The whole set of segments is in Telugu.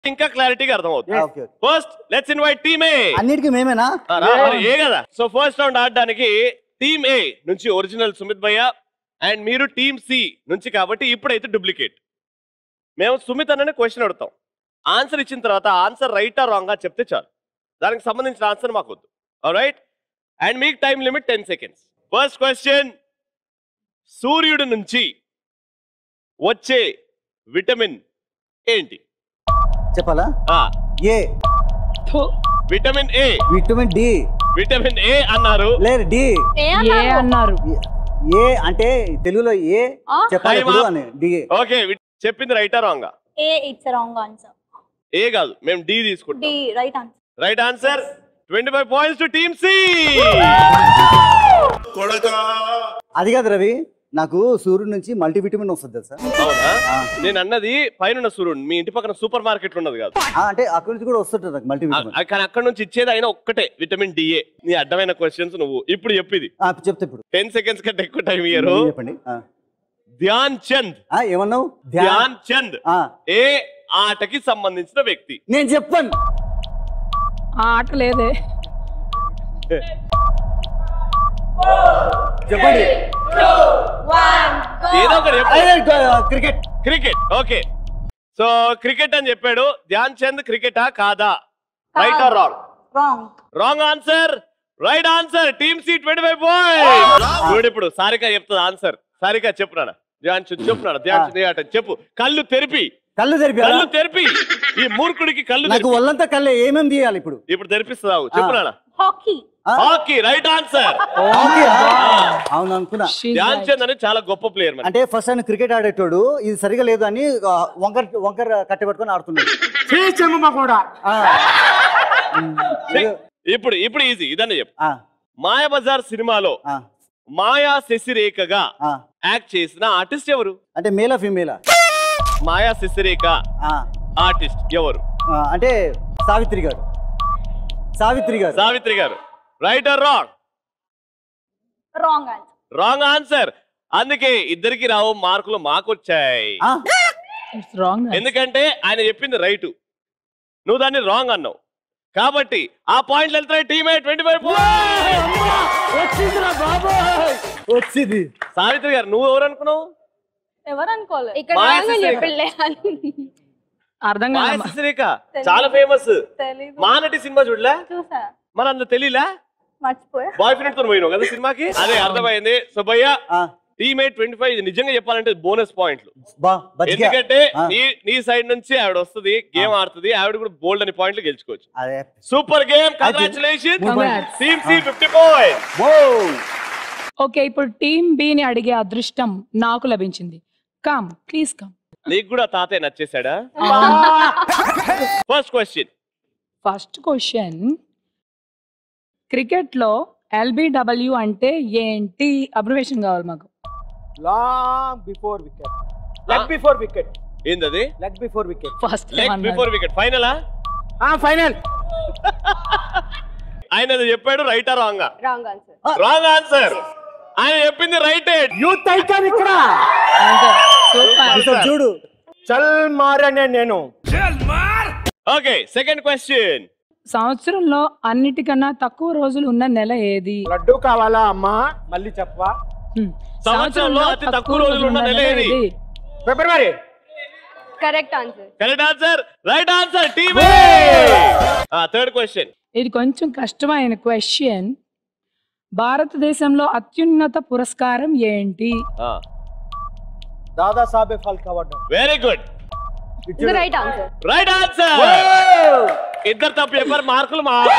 ఇంకా క్లారిటీగా అర్థమవుతుంది okay first let's invite team A అన్నిటికీ మేమేనా ఏ కదా సో ఫస్ట్ రౌండ్ ఆడడానికి టీమ్ ఏ నుంచి ఒరిజినల్ సుమిత్ భయ్య అండ్ మీరు టీమ్ సి నుంచి కాబట్టి ఇప్పుడైతే డూప్లికేట్ మేము సుమిత్ అనే క్వశ్చన్ అడుగుతాం ఆన్సర్ ఇచ్చిన తర్వాత ఆన్సర్ రైటా రాంగ్ చెప్తే చాలు దానికి సంబంధించిన ఆన్సర్ మాకు వద్దు రైట్ అండ్ మీకు time limit ten seconds first question సూర్యుడి నుంచి వచ్చే విటమిన్ ఏంటి చెప్పాలా ఆ, A vitamin A vitamin D vitamin A అన్నారు లేదు డి ఏ ఏ అన్నారు అన్నారు ఏ అంటే తెలుగులో ఏ ఆ? చెప్పాలి Time ఇప్పుడు up. అని డి ఓకే చెప్పింది రైటా wrong A it's wrong answer A కాదు మేము డి తీసుకుంటాం D right answer right answer twenty five points to team C అది కాదు రవి నాకు సూర్యుడు నుంచి మల్టీవిటమిన్ వస్తుంది తెలుసా అవునా ఆ. నేను అన్నది పైన సూర్యుడు మీ ఇంటి పక్కన సూపర్ మార్కెట్ ఉన్నది కాదు ఆ, అంటే అక్కడి నుంచి కూడా వస్తుంటుంది నాకు మల్టీవిటమిన్ ఆ- కానీ అక్కడ నుంచి ఇచ్చేది అయినా ఒక్కటే విటమిన్ డిఏ నీ అడ్డమైన క్వశ్చన్స్ నువ్వు ఇప్పుడు చెప్పింది ఆ, చెప్తా ఇప్పుడు టెన్ సెకండ్స్ కంటే ఎక్కువ టైం ఇయ్యరు మీరు చెప్పండి ఆ. ధ్యాన్ చంద్ ఆ, ఏమన్నావు ధ్యాన్ ధ్యాన్ చంద్ ఆ, ఏ ఆటకి సంబంధించిన వ్యక్తి నేను చెప్పాను ఆ ఆట లేదే చెప్పండి ఏదో ఒకటి చెప్పు. Cricket cricket okay so cricket అని చెప్పాడు ధ్యాన్ చంద్ క్రికెటా కాదా right or wrong wrong wrong answer right answer team C twenty five point చూడు ఇప్పుడు సారిక చెప్తుంది ఆన్సర్ సారిక చెప్పున్నాడు ధ్యాన్ చంద్ చెప్పున్నాడు ధ్యాన్ చంద్ ఏ ఆట చెప్పు కళ్ళు తెరిపి కళ్ళు తెరిపి కళ్ళు తెరిపి ఈ మూర్ఖుడికి కళ్ళు నాకు తెరిపి. ఒళ్ళంతా కళ్ళే ఏమేమి తీయాలి ఇప్పుడు ఇప్పుడు తెరిపిస్తున్నావు చెప్పున్నాడా హాకీ ఆ? హాకీ రైట్ ఆన్సర్ ఓకే అవును అనుకున్నా She's ధ్యాన్ right. చంద్ అని చాలా గొప్ప ప్లేయర్ మరి అంటే ఫస్ట్ ఆయన క్రికెట్ ఆడేటోడు ఇది సరిగా లేదు అని ఆ, వంకర వంకర కట్టె పట్టుకొని ఆడుతున్నాడు ఆ. ఉమ్, ఇది- ఇప్పుడు ఇప్పుడు ఈజీ ఇదన్నీ చెప్పు ఆ, మాయాబజార్ సినిమాలో ఆ, మాయా శశిరేఖగా ఆ. యాక్ట్ చేసిన ఆర్టిస్ట్ ఎవరు అంటే మేలా ఫీమేలా మాయా శశిరేఖ ఆ, ఆర్టిస్ట్ ఎవరు ఆ, అంటే Savitri garu Savitri garu Savitri garu right or wrong wrong answer wrong answer అందుకే ఇద్దరికి రావు మార్కులు మాకు వచ్చాయి ఆ, It's wrong. ఎందుకంటే ఆయన చెప్పింది రైట్ నువ్వు దాన్ని రాంగ్ అన్నావు కాబట్టి ఆ పాయింట్లు వెళ్తున్నాయి టీమే ట్వంటీ ఫైవ్ వచ్చిందిరా బాబోయ్ వచ్చింది సావిత్రి గారు నువ్వు ఎవరు అనుకున్నావు ఎవరు అనుకోలేదు ఇక్కడ మాయా రాగానే శశిరేఖ. చెప్పలే అర్థం మాయా కాదు శశిరేఖ చాలా ఫేమస్ తెలీదు మానటి సినిమా చూడలే చూసా మరి అందులో తెలియలే మర్చిపోయా బాయ్ ఫ్రెండ్ తో పోయినావు కదా సినిమాకి అదే అర్థమైంది సుబ్బయ్య ఆ, టీమేట్ ట్వంటీ ఫైవ్ నిజంగా చెప్పాలంటే బోనస్ పాయింట్లు బా బతికా ఎందుకంటే ఆ. నీ నీ సైడ్ నుంచి ఆవిడ వస్తుంది గేమ్ ఆడుతుంది ఆవిడ కూడా బోల్డ్ అని పాయింట్లు గెలుచుకోవచ్చు అదే super game congratulation Congrats. Team C fifty point ఓ ఓకే ఇప్పుడు టీమ్ బి ని అడిగే అదృష్టం నాకు లభించింది కమ్ ప్లీజ్ కమ్ నీకు కూడా తాతయ్య నచ్చేసాడా first question first question cricket లో ఎల్బిడబ్ల్యూ అంటే ఏంటి అబ్రివేషన్ కావాలి మాకు long before wicket leg before wicket ఏందది leg before wicket first leg before wicket ఫైనలా ఫైనల్ ఆయన అది చెప్పాడు రైటా wrong wrong answer wrong answer ఆయన చెప్పింది రైట్ యూత్ ఐకాన్ ఇక్కడ ఇక్కడ చూడు చల్ మారనే నేను ఓకే సెకండ్ క్వశ్చన్ సంవత్సరంలో అన్నిటికన్నా తక్కువ రోజులు ఉన్న నెల ఏది లడ్డు కావాలా అమ్మా మళ్ళీ చెప్పవా హ్మ్. సంవత్సరంలో అతి తక్కువ రోజులు ఉన్న నెల ఏది? February correct answer correct answer right answer team third question ఇది కొంచెం కష్టమైన క్వశ్చన్ భారతదేశంలో అత్యున్నత పురస్కారం ఏంటి Dada Saheb Phalke award very good ఇది రైట్ ఆన్సర్ రైట్ ఆన్సర్ ఇద్దరు తప్పు చెప్పారు మార్కులు మాకు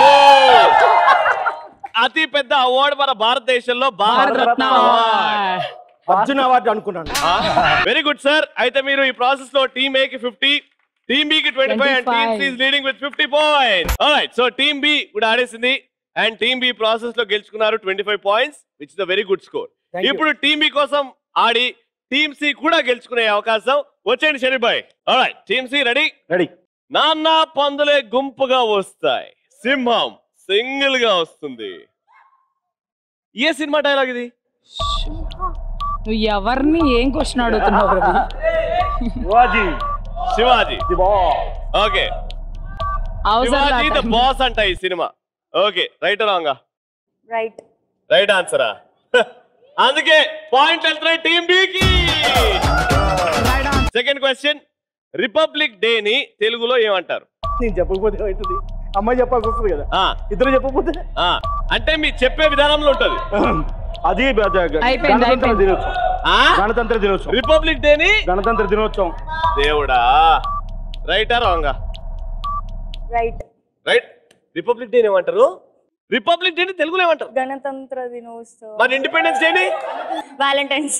అతి పెద్ద అవార్డు మన భారతదేశంలో భారత రత్న అవార్డ్ అర్జున్ అవార్డు అనుకున్నాను వెరీ గుడ్ సార్ అయితే మీరు ఈ ప్రాసెస్ లో టీమ్ ఏ కి ఫిఫ్టీ టీమ్ బి కి twenty five and team 25. C leading with fifty points right so team B కూడా ఆడేసింది అండ్ టీమ్ బి ప్రాసెస్ లో గెలుచుకున్నారు twenty five points which is a very good score Thank you. ఇప్పుడు టీమ్ బి కోసం ఆడి టీమ్ సి కూడా గెలుచుకునే అవకాశం వచ్చేయండి షరీఫ్ భాయ్ right team C ready ready నాన్న పందులే గుంపుగా వస్తాయి సింహం సింగిల్ గా వస్తుంది ఏ సినిమా డైలాగ్ ఇది నువ్వు ఎవరిని ఏం క్వశ్చన్ అడుగుతున్నావు Ravi Shivaji Shivaji the ball okay అవసరం శివాజీ ద లేదు. బాస్ అంట ఈ సినిమా ఓకే రైట్ రాంగా రైట్ రైట్ ఆన్సరా అందుకే పాయింట్ వెళ్తున్నాయి టీం బికి సెకండ్ క్వశ్చన్ రిపబ్లిక్ డే ని తెలుగులో ఏమంటారు నేను చెప్పకపోతే ఏమవుతుంది అమ్మాయి చెప్పాల్సి వస్తుంది కదా ఆ, ఇద్దరు చెప్పకపోతే ఆ, అంటే మీ చెప్పే విధానంలో ఉంటది అది బ- గ- గ- అయిపోయింది, గణతంత్ర అయిపోయింది. దినోత్సవం ఆ గణతంత్ర దినోత్సవం రిపబ్లిక్ డే ని గణతంత్ర దినోత్సవం దేవుడా రైటా రాంగా రైట్ రైట్ రిపబ్లిక్ డే ఏమంటారు రిపబ్లిక్ డే ని తెలుగులో ఏమంటారు గణతంత్ర దినోత్సవం మరి ఇండిపెండెన్స్ డే ని వ్యాలంటైన్స్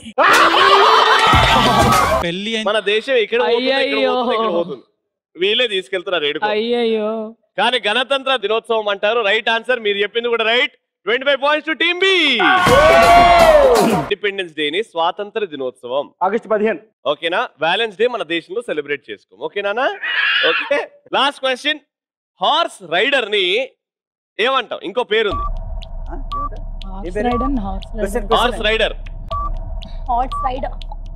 పెళ్లి మన దేశం ఇక్కడ పోతుంది, ఇక్కడ అయ్యయ్యో. పోతుంది, ఇక్కడ పోతుంది వీళ్ళే తీసుకెళ్తున్నారు ఏడుకో అయ్యయ్యో కానీ గణతంత్ర దినోత్సవం అంటారు రైట్ ఆన్సర్ మీరు చెప్పింది కూడా right twenty five points to team B independence day ని స్వాతంత్ర దినోత్సవం ఆగస్టు పదిహేను ఓకేనా వ్యాలెన్స్ డే మన దేశంలో సెలబ్రేట్ చేసుకోం ఓకేనా okay last question horse rider ని ఏమంటాం ఇంకో పేరుంది ఆ, ఏమంటా? హార్స్ పేరు? Rider horse Question, rider horse question. Rider hot side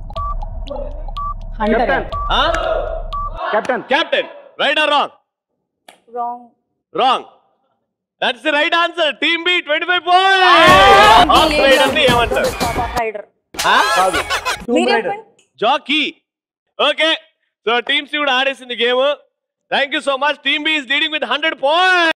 hunter captain captain captain right or wrong wrong wrong that's the right answer team B twenty five point horse rider ని ఏమంటారు రైడర్ కాదు Tomb మీరు Raider. చెప్పండి జాకీ ఓకే సో టీమ్స్ కూడా ఆడేసింది game thank you so much team B is leading with hundred point